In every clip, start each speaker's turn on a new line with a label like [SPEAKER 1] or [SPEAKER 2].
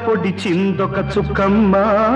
[SPEAKER 1] పొడి చిందొక చుక్కమ్మ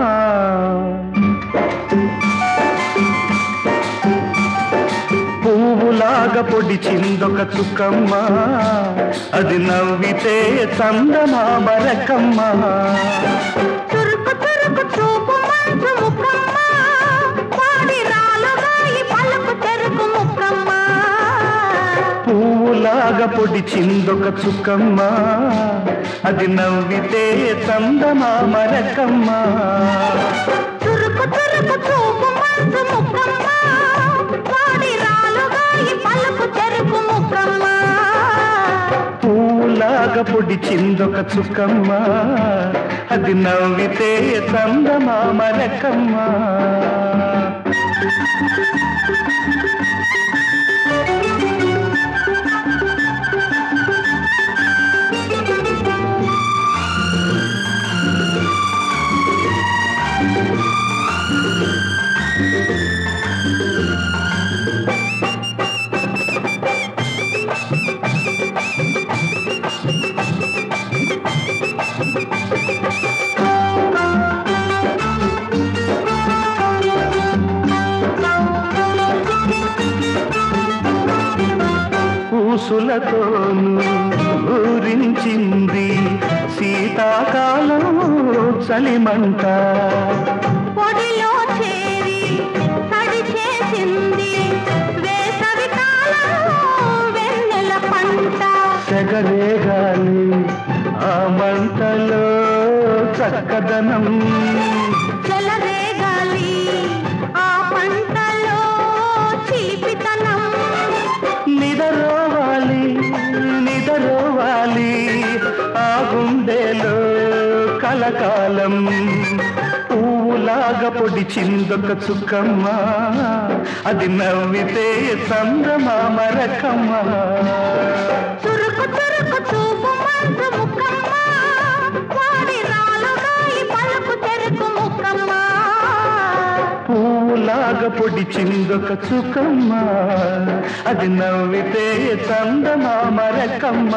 [SPEAKER 1] పువ్వులాగా పొడి చిందొక చుక్కమ్మ అది నవ్వితే చందమామ రకమ్మ
[SPEAKER 2] చురుకు చురుకు చూపు మంచు ముక్కమ్మ పాడి రాలుగాయి పలుకు చెరుకు ముక్కమ్మ
[SPEAKER 1] పువ్వులాగా పొడి చిందొక చుక్కమ్మ అది నవ్వితే చందమామ రకమ్మ
[SPEAKER 2] చురుకు చురుకు చూపు మంచు ముక్కమ్మ పాడి రాలుగాయి పలుకు చెరుకు ముక్కమ్మ
[SPEAKER 1] పూలాగా పొడి చిందొక చుక్కమ్మ అది నవ్వితే చందమామ రకమ్మ ఊసులతోను ఊరించింది శీతాకాలం చలిమంట
[SPEAKER 2] పొడిలో చేరి తడి చేసింది వేసవి కాలం వెన్నెల పంట
[SPEAKER 1] సెగరేగాలి ఆ మంటలో చక్కదనం
[SPEAKER 2] చెలరేగాలి ఆ పంటలో చీపితనం
[SPEAKER 1] నిదరోవాలి నిదరోవాలి ఆ గుండెలో కలకాలం పువ్వులాగా పొడి చిందొక చుక్కమ్మ అది నవ్వితే చందమామ రకమ్మ
[SPEAKER 2] చురుకు చురుకు చూపు మంచు ముక్కమ్మ వాడి రాలుగాయి పలుకు చెరుకు ముక్కమ్మ
[SPEAKER 1] పువ్వులాగా పొడి చిందొక చుక్కమ్మ అది నవ్వితే చందమామ రకమ్మ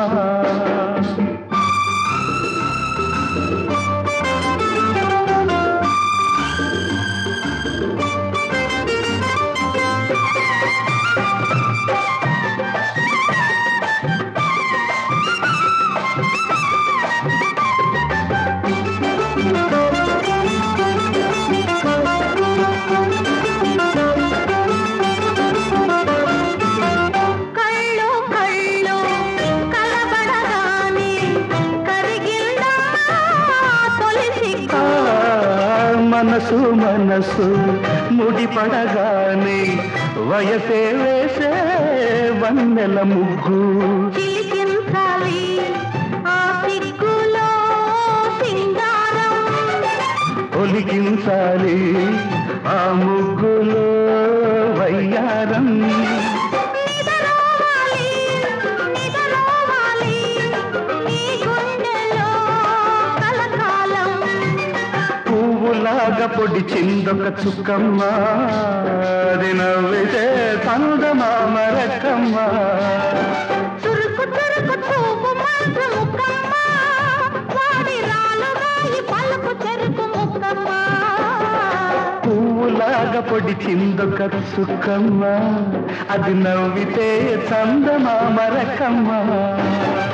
[SPEAKER 2] కళ్ళు కళ్ళు కలబడగానే కరిగిందా తొలి సిగ్గు
[SPEAKER 1] ఆ, మనసు మనసు ముడిపడగానే వయసే వేసే వన్నెల ముగ్గు
[SPEAKER 2] చిలికించాలి ఆ సిగ్గులో సింగారం
[SPEAKER 1] ఒలికించాలి ఆ ముగ్గులో వయ్యారం
[SPEAKER 2] నిదరోవాలి నిదరోవాలి నీ గుండెలో కలకాలం
[SPEAKER 1] పువ్వులాగా పొడి చిందొక చుక్కమ్మ అది నవ్వితే చందమామ రకమ్మ
[SPEAKER 2] చురుకు చురుకు చూపు మంచు ముక్కమ్మ వాడి రాలుగాయి పలుకు చెరుకు ముక్కమ్మ
[SPEAKER 1] పువ్వులాగా పొడి చిందొక చుక్కమ్మ అది నవ్వితే చందమామ రకమ్మ